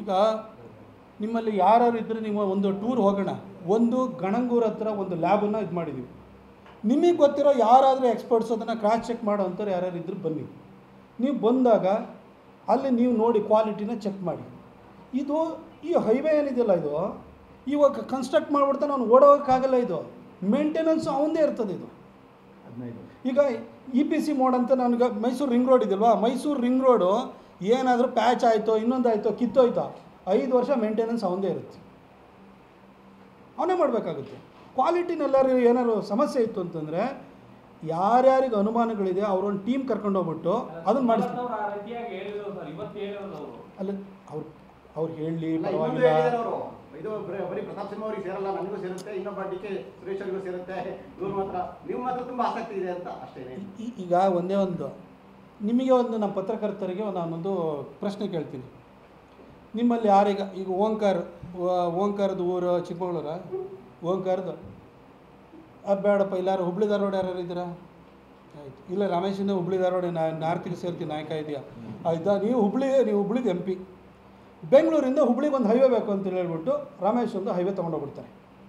ಈಗ ನಿಮ್ಮಲ್ಲಿ ಯಾರು ಇದ್ದರೆ ನೀವು ಒಂದು ಟೂರ್ ಹೋಗೋಣ ಒಂದು ಗಣಂಗೂರ್ ಹತ್ರ ಒಂದು ಲ್ಯಾಬನ್ನು ಇದು ಮಾಡಿದ್ದೀವಿ ನಿಮಗೆ ಗೊತ್ತಿರೋ ಯಾರಾದರೂ ಎಕ್ಸ್ಪರ್ಟ್ಸ್ ಅದನ್ನು ಕ್ರಾಸ್ ಚೆಕ್ ಮಾಡೋ ಅಂಥವ್ರು ಯಾರ್ಯಾರು ಇದ್ದರೂ ಬನ್ನಿ ನೀವು ಬಂದಾಗ ಅಲ್ಲಿ ನೀವು ನೋಡಿ ಕ್ವಾಲಿಟಿನ ಚೆಕ್ ಮಾಡಿ ಇದು ಈ ಹೈವೇ ಏನಿದೆಯಲ್ಲ ಇದು ಇವಾಗ ಕನ್ಸ್ಟ್ರಕ್ಟ್ ಮಾಡಿಬಿಡ್ತಾನೆ ಅವ್ನು ಓಡೋಗೋಕ್ಕಾಗಲ್ಲ ಇದು ಮೇಂಟೆನೆನ್ಸ್ ಅವನದೇ ಇರ್ತದೆ ಇದು ಹದಿನೈದು ಈಗ ಇ ಪಿ ಸಿ ಮೋಡ್ ಅಂತ ನನಗೆ ಮೈಸೂರು ರಿಂಗ್ ರೋಡ್ ಇದೆಯಲ್ವಾ ಮೈಸೂರು ರಿಂಗ್ ರೋಡು ಏನಾದರೂ ಪ್ಯಾಚ್ ಆಯಿತೋ ಇನ್ನೊಂದು ಆಯಿತೋ ಕಿತ್ತೋಯ್ತೋ ಐದು ವರ್ಷ ಮೇಂಟೆನೆನ್ಸ್ ಅವನದೇ ಇರುತ್ತೆ ಅವನೇ ಮಾಡಬೇಕಾಗುತ್ತೆ ಕ್ವಾಲಿಟಿನೆಲ್ಲರೂ ಏನಾದ್ರು ಸಮಸ್ಯೆ ಇತ್ತು ಅಂತಂದರೆ ಯಾರ್ಯಾರಿಗೆ ಅನುಮಾನಗಳಿದೆ ಅವ್ರೊಂದು ಟೀಮ್ ಕರ್ಕೊಂಡು ಹೋಗ್ಬಿಟ್ಟು ಅದನ್ನು ಮಾಡಿಸ್ಬೇಕು ಅವ್ರು ಆ ರೀತಿಯಾಗಿ ಹೇಳಿದ್ರು ಸರ್ ಇವತ್ತು ಹೇಳಿರೋದು ಅವರು ಅಲ್ಲಿ ಅವ್ರು ಅವ್ರು ಹೇಳಲಿ ಇಲ್ಲ, ಇನ್ನೊಂದು ಪರವಾಗಿಲ್ಲ ಹೇಳಿದ್ದಾರೆ ಅವರು ಇದು ಬರೀ- ಬರೀ ಪ್ರತಾಪ್ ಸಿಂಹ ಅವರಿಗೆ ಸೇರಲ್ಲ ನನಗೂ ಸೇರುತ್ತೆ ಇನ್ನೊಬ್ಬ ಡಿ ಕೆ ಸುರೇಶ್ ಅವರಿಗೂ ಸೇರುತ್ತೆ ಇವ್ರು ಮಾತ್ರ ನೀವು ಮಾತ್ರ ತುಂಬಾ ಆಸಕ್ತಿ ಇದೆ ಅಂತ ಅಷ್ಟೇನೆ ಈ- ಈಗ ಒಂದೇ ಒಂದು ನಿಮಗೆ ಒಂದು ನಮ್ಮ ಪತ್ರಕರ್ತರಿಗೆ ನಾನೊಂದು ಪ್ರಶ್ನೆ ಕೇಳ್ತೀನಿ ನಿಮ್ಮಲ್ಲಿ ಯಾರೀಗ ಈಗ ಓಂಕಾರ ಓ- ಓಂಕಾರದ ಊರು ಚಿಕ್ಕಮಗಳೂರ ಓಂಕಾರದ ಅದು ಬೇಡಪ್ಪ ಇಲ್ಲಾರು ಹುಬ್ಳಿ ಧಾರವಾಡ ಯಾರು ಇದ್ದೀರಾ ಆಯ್ತು ಇಲ್ಲ ರಮೇಶಿಂದ ಹುಬ್ಳಿ ಧಾರವಾಡ ನಾ ನಾರ್ತಿಗೆ ಸೇರ್ತೀನಿ ನಾಯಕ ಇದೆಯಾ ಆಯ್ತಾ ನೀವು ಹುಬ್ಳಿ ನೀವು ಹುಬ್ಳಿದು ಎಂ ಪಿ ಬೆಂಗಳೂರಿಂದ ಹುಬ್ಳಿಗೆ ಒಂದು ಹೈವೇ ಬೇಕು ಅಂತ ಹೇಳ್ಬಿಟ್ಟು ರಮೇಶ್ ಒಂದು ಹೈವೇ ತೊಗೊಂಡೋಗ್ಬಿಡ್ತಾರೆ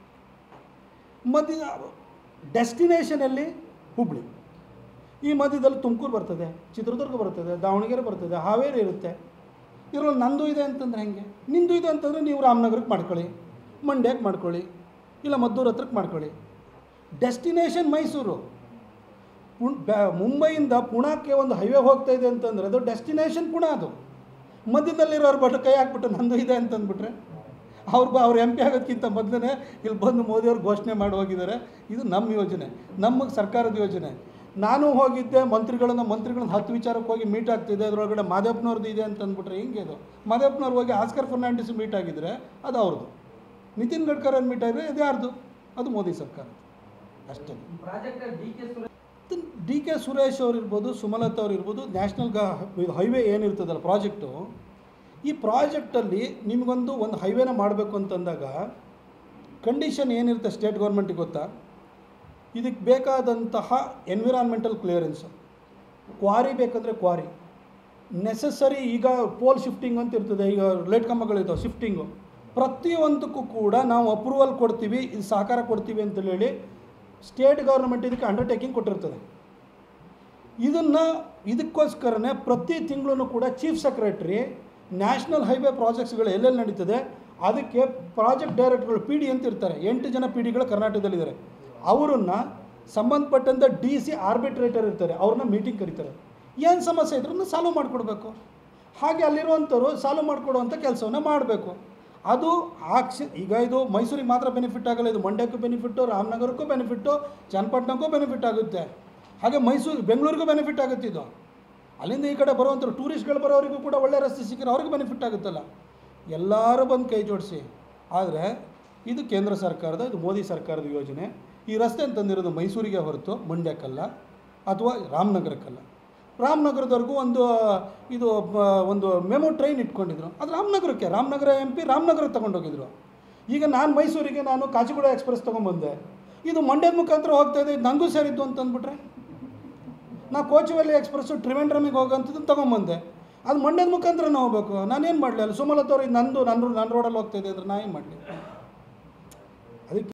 ಮಧ್ಯ ಡೆಸ್ಟಿನೇಷನಲ್ಲಿ ಹುಬ್ಳಿ ಈ ಮಧ್ಯದಲ್ಲಿ ತುಮಕೂರು ಬರ್ತದೆ ಚಿತ್ರದುರ್ಗ ಬರ್ತದೆ ದಾವಣಗೆರೆ ಬರ್ತದೆ ಹಾವೇರಿ ಇರುತ್ತೆ ಇದ್ರಲ್ಲಿ ನಂದು ಇದೆ ಅಂತಂದ್ರೆ ಹೆಂಗೆ ನಿಂದು ಇದೆ ಅಂತಂದರೆ ನೀವು ರಾಮನಗರಕ್ಕೆ ಮಾಡ್ಕೊಳ್ಳಿ ಮಂಡ್ಯಕ್ಕೆ ಮಾಡ್ಕೊಳ್ಳಿ ಇಲ್ಲ ಮದ್ದೂರು ಹತ್ರಕ್ಕೆ ಮಾಡ್ಕೊಳ್ಳಿ ಡೆಸ್ಟಿನೇಷನ್ ಮೈಸೂರು ಪುಣ್ ಬ್ಯಾ ಮುಂಬೈಯಿಂದ ಪುಣಕ್ಕೆ ಒಂದು ಹೈವೇ ಹೋಗ್ತಾ ಇದೆ ಅಂತಂದರೆ ಅದು ಡೆಸ್ಟಿನೇಷನ್ ಪುಣ ಅದು ಮಧ್ಯದಲ್ಲಿರೋರು ಬಟ್ ಕೈ ಹಾಕ್ಬಿಟ್ಟು ನಂದು ಇದೆ ಅಂತಂದ್ಬಿಟ್ರೆ ಅವ್ರು ಬ ಅವ್ರು ಎಂ ಪಿ ಆಗೋದಕ್ಕಿಂತ ಮೊದಲೇ ಇಲ್ಲಿ ಬಂದು ಮೋದಿಯವ್ರು ಘೋಷಣೆ ಮಾಡಿ ಹೋಗಿದ್ದಾರೆ ಇದು ನಮ್ಮ ಯೋಜನೆ ನಮ್ಮ ಸರ್ಕಾರದ ಯೋಜನೆ ನಾನು ಹೋಗಿದ್ದೆ ಮಂತ್ರಿಗಳನ್ನ ಮಂತ್ರಿಗಳನ್ನ ಹತ್ತು ವಿಚಾರಕ್ಕೆ ಹೋಗಿ ಮೀಟ್ ಆಗ್ತಿದೆ ಅದರೊಳಗಡೆ ಮಾದೇಪ್ಪನವ್ರದ್ದು ಇದೆ ಅಂತ ಅಂದ್ಬಿಟ್ರೆ ಹಿಂಗೆ ಇದು ಮಾದೇಪ್ಪನವ್ರು ಹೋಗಿ ಆಸ್ಕರ್ ಫರ್ನಾಂಡಿಸ್ ಮೀಟ್ ಆಗಿದ್ರೆ ಅದು ಅವ್ರದ್ದು ನಿತಿನ್ ಗಡ್ಕರಿ ಮೀಟ್ ಆಗಿದ್ರೆ ಇದು ಯಾರ್ದು ಅದು ಮೋದಿ ಸರ್ಕಾರ ಅಷ್ಟೇ project D K Suresh D K Suresh ಅವ್ರು ಇರ್ಬೋದು ಸುಮಲತಾ ಅವ್ರು ಇರ್ಬೋದು ನ್ಯಾಷನಲ್ ಗಾ ಇದು ಹೈವೇ ಏನಿರ್ತದಲ್ಲ ಪ್ರಾಜೆಕ್ಟು ಈ ಪ್ರಾಜೆಕ್ಟಲ್ಲಿ ನಿಮಗೊಂದು ಒಂದು ಹೈವೇನ ಮಾಡಬೇಕು ಅಂತಂದಾಗ ಕಂಡೀಷನ್ ಏನಿರುತ್ತೆ ಸ್ಟೇಟ್ ಗೌರ್ಮೆಂಟಿಗೆ ಗೊತ್ತಾ ಇದಕ್ಕೆ ಬೇಕಾದಂತಹ ಎನ್ವಿರಾನ್ಮೆಂಟಲ್ ಕ್ಲಿಯರೆನ್ಸು ಕ್ವಾರಿ ಬೇಕಂದರೆ ಕ್ವಾರಿ ನೆಸಸರಿ ಈಗ ಪೋಲ್ ಶಿಫ್ಟಿಂಗ್ ಅಂತ ಇರ್ತದೆ ಈಗ ಲೈಟ್ ಕಂಬಗಳಿದ್ದಾವೆ ಶಿಫ್ಟಿಂಗು ಪ್ರತಿಯೊಂದಕ್ಕೂ ಕೂಡ ನಾವು ಅಪ್ರೂವಲ್ ಕೊಡ್ತೀವಿ ಇದು ಸಹಕಾರ ಕೊಡ್ತೀವಿ ಅಂತ ಹೇಳಿ ಸ್ಟೇಟ್ ಗೌರ್ಮೆಂಟ್ ಇದಕ್ಕೆ ಅಂಡರ್ಟೇಕಿಂಗ್ ಕೊಟ್ಟಿರ್ತದೆ ಇದನ್ನು ಇದಕ್ಕೋಸ್ಕರನೇ ಪ್ರತಿ ತಿಂಗಳು ಕೂಡ ಚೀಫ್ ಸೆಕ್ರೆಟ್ರಿ ನ್ಯಾಷನಲ್ ಹೈವೇ ಪ್ರಾಜೆಕ್ಟ್ಸ್ಗಳು ಎಲ್ಲೆಲ್ಲಿ ನಡೀತದೆ ಅದಕ್ಕೆ ಪ್ರಾಜೆಕ್ಟ್ ಡೈರೆಕ್ಟರ್ಗಳು ಪಿ ಡಿ ಅಂತ ಇರ್ತಾರೆ ಎಂಟು ಜನ ಪಿ ಡಿಗಳು ಕರ್ನಾಟಕದಲ್ಲಿದ್ದಾರೆ ಅವರನ್ನು ಸಂಬಂಧಪಟ್ಟಂಥ ಡಿ ಸಿ ಆರ್ಬಿಟ್ರೇಟರ್ ಇರ್ತಾರೆ ಅವ್ರನ್ನ ಮೀಟಿಂಗ್ ಕರೀತಾರೆ ಏನು ಸಮಸ್ಯೆ ಇದ್ರೂ ಸಾಲ್ವ್ ಮಾಡಿಕೊಡ್ಬೇಕು ಹಾಗೆ ಅಲ್ಲಿರುವಂಥವ್ರು ಸಾಲ್ವ್ ಮಾಡಿಕೊಡುವಂಥ ಕೆಲಸವನ್ನು ಮಾಡಬೇಕು ಅದು ಆಕ್ಷ ಈಗ ಇದು ಮೈಸೂರಿಗೆ ಮಾತ್ರ ಬೆನಿಫಿಟ್ ಆಗಲ್ಲ ಇದು ಮಂಡ್ಯಕ್ಕೂ ಬೆನಿಫಿಟ್ಟು ರಾಮನಗರಕ್ಕೂ ಬೆನಿಫಿಟ್ಟು ಚನ್ನಪಟ್ಟಣಕ್ಕೂ ಬೆನಿಫಿಟ್ ಆಗುತ್ತೆ ಹಾಗೆ ಮೈಸೂರು ಬೆಂಗಳೂರಿಗೂ ಬೆನಿಫಿಟ್ ಆಗುತ್ತೆ ಇದು ಅಲ್ಲಿಂದ ಈ ಕಡೆ ಬರುವಂಥವ್ರು ಟೂರಿಸ್ಟ್ಗಳು ಬರೋರಿಗೂ ಕೂಡ ಒಳ್ಳೆ ರಸ್ತೆ ಸಿಕ್ಕರೆ ಅವ್ರಿಗೆ ಬೆನಿಫಿಟ್ ಆಗುತ್ತಲ್ಲ ಎಲ್ಲರೂ ಬಂದು ಕೈ ಜೋಡಿಸಿ ಆದರೆ ಇದು ಕೇಂದ್ರ ಸರ್ಕಾರದ ಇದು ಮೋದಿ ಸರ್ಕಾರದ ಯೋಜನೆ ಈ ರಸ್ತೆ ಅಂತಂದಿರೋದು ಮೈಸೂರಿಗೆ ಹೊರತು ಮಂಡ್ಯಕ್ಕಲ್ಲ ಅಥವಾ ರಾಮನಗರಕ್ಕಲ್ಲ ರಾಮನಗರದವರೆಗೂ ಒಂದು ಇದು ಬ- ಒಂದು ಮೆಮೊ ಟ್ರೈನ್ ಇಟ್ಕೊಂಡಿದ್ರು ಅದು ರಾಮನಗರಕ್ಕೆ ರಾಮನಗರ ಎಂ ಪಿ ರಾಮನಗರಕ್ಕೆ ತಗೊಂಡೋಗಿದ್ರು ಈಗ ನಾನು ಮೈಸೂರಿಗೆ ನಾನು ಕಾಚಿಗೂಡ ಎಕ್ಸ್ಪ್ರೆಸ್ ತೊಗೊಂಬಂದೆ ಇದು ಮಂಡ್ಯದ ಮುಖಾಂತರ ಹೋಗ್ತಾ ಇದೆ ಇದು ನನಗೂ ಸೇರಿದ್ದು ಅಂತಂದ್ಬಿಟ್ರೆ ನಾ ಕೋಚುವೆಲ್ಲಿ ಎಕ್ಸ್ಪ್ರೆಸ್ಸು ಟ್ರಿವೆಂಡ್ರಮಿಗೆ ಹೋಗೋಂಥದ್ದು ತೊಗೊಂಬಂದೆ ಅದು ಮಂಡ್ಯದ ಮುಖಾಂತರ ನಾವು ಹೋಗ್ಬೇಕು ನಾನೇನು ಮಾಡಲಿ ಅಲ್ಲಿ ಸುಮಲತವ್ರು ಇದು ನಂದು ನನ್ನ ನನ್ನ ರೋಡಲ್ಲಿ ಹೋಗ್ತಾ ಇದೆ ಅಂದ್ರೆ ನಾ ಏನು ಮಾಡಲಿ ಅದಕ್ಕೆ